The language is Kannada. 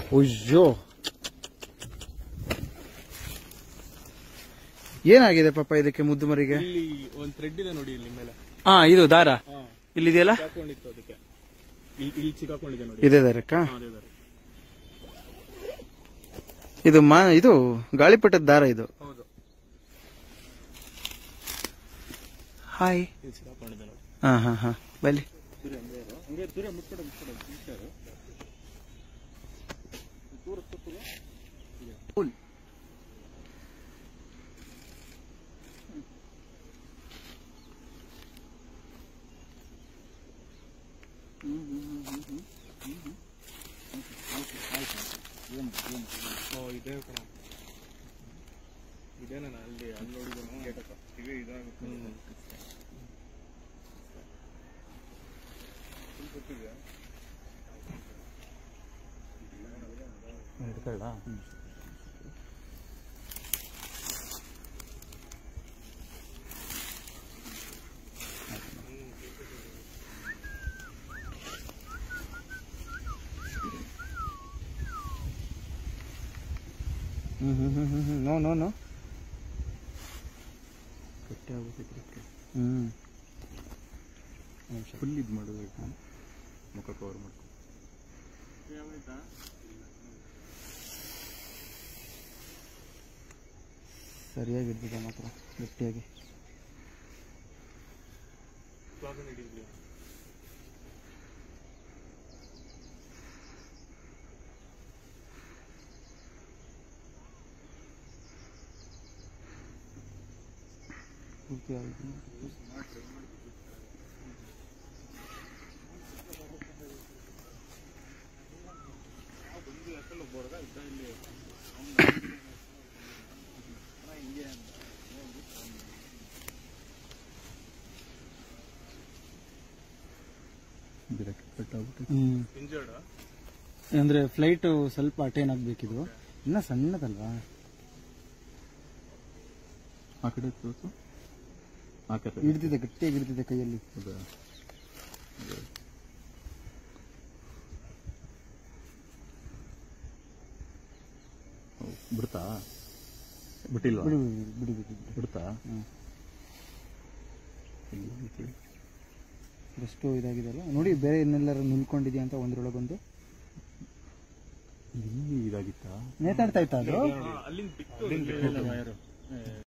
ಅಯ್ಯೋ ಏನಾಗಿದೆ ಪಾಪ ಇದಕ್ಕೆ ಮುದ್ದು ಮರಿಗೆ ಇಲ್ಲಿ ಒಂದ್ ಥ್ರೆಡ್ ಇದೆ ನೋಡಿ ಇಲ್ಲಿ ಮೇಲೆ ಹಾ ಇದು ದಾರ ಇಲ್ಲಿದೆಯಲ್ಲ ಸಿಕ್ಕಾಕೊಂಡಿತ್ತು ಅದಕ್ಕೆ ಇಲ್ಲಿ ಇಲ್ಲಿ ಸಿಕ್ಕಾಕೊಂಡಿದೆ ನೋಡಿ ಇದೆ ದಾರಕ್ಕ ಹಾ, ಅದೇ ದಾರ. ಇದು ಮಾ ಇದು ಗಾಳಿಪಟದ ದಾರ ಇದು ಹೌದು ಹಾಯ್ ಇಲ್ಲಿ ಸಿಕ್ಕಾಕೊಂಡಿದೆ ನೋಡಿ ಹಾ ಹಾ ಹಾ ಬಲ್ಲಿ ಹಂಗೆ ದೂರ ಮುಟ್ಕೊಡ ಮುಟ್ಕೊಡ ಮುಟ್ಟಾರು ದೂರ ಸುತ್ತಲು ಓ ಇದೇ ಕಣ ಇದೇನ ಅಲ್ಲಿ ಅಲ್ಲಿ ನೋಡಿದ ಗೇಟ್ ಹತ್ರ ಇವೇ ಇದಾಗುತ್ತೆ ಹ್ಮ್ ಹ್ಮ್ ಹ್ಮ್ ಹ್ಮ್ ಹ್ಮ್ ನೋ ನೋ ನೋ ಗಟ್ಟಿ ಆಗುತ್ತೆ ಹ್ಮ್ ಫುಲ್ ಇದು ಮಾಡೋದು ಮುಖ ಕವರ್ ಮಾಡ್ಕೊ ಸರಿಯಾಗಿ ಹಿಡ್ದಿದೆ ಮಾತ್ರ ಗಟ್ಟಿಯಾಗಿ ಪೂರ್ತಿ ಆಗಿದೆ. ಹ್ಮ್ ಇಂಜರ್ಡ್ ಅಂದ್ರೆ ಫ್ಲೈಟ್ ಸ್ವಲ್ಪ ಅಟೇನ್ ಆಗ್ಬೇಕಿದು ಇನ್ನ ಸಣ್ಣದಲ್ವಾ ಆ ಕಡೆ ತೋರಿಸು ಆ ಕಡೆ ಹಿಡ್ದಿದೆ ಗಟ್ಟಿಯಾಗಿ ಹಿಡ್ದಿದೆ ಕೈಯಲ್ಲಿ ಹೌದಾ ಬಿಡ್ತಾ ಬಿಟ್ಟಿಲ್ವಾ ಬಿಡಿ ಬಿಡಿ ಬಿಡಿ ಬಿಡಿ ಬಿಡ್ತಾ ಹ್ಮ್. ಇಲ್ಲಿ ಐತಿ. ಎಷ್ಟು ಇದಾಗಿದೆಲ್ಲ ನೋಡಿ ಬೇರೆ ಇನ್ನೆಲ್ಲರೂ ನಿಲ್ಕೊಂಡಿದ್ಯಾ ಅಂತ ಒಂದ್ರೊಳಗೊಂದು ಇಲ್ಲಿ ಇದಾಗಿತ್ತಾ ನೇತಾಡ್ತಾ ಇತ್ತ ಅದು ಅಲ್ಲಿಂದ ಬಿಟ್ಟು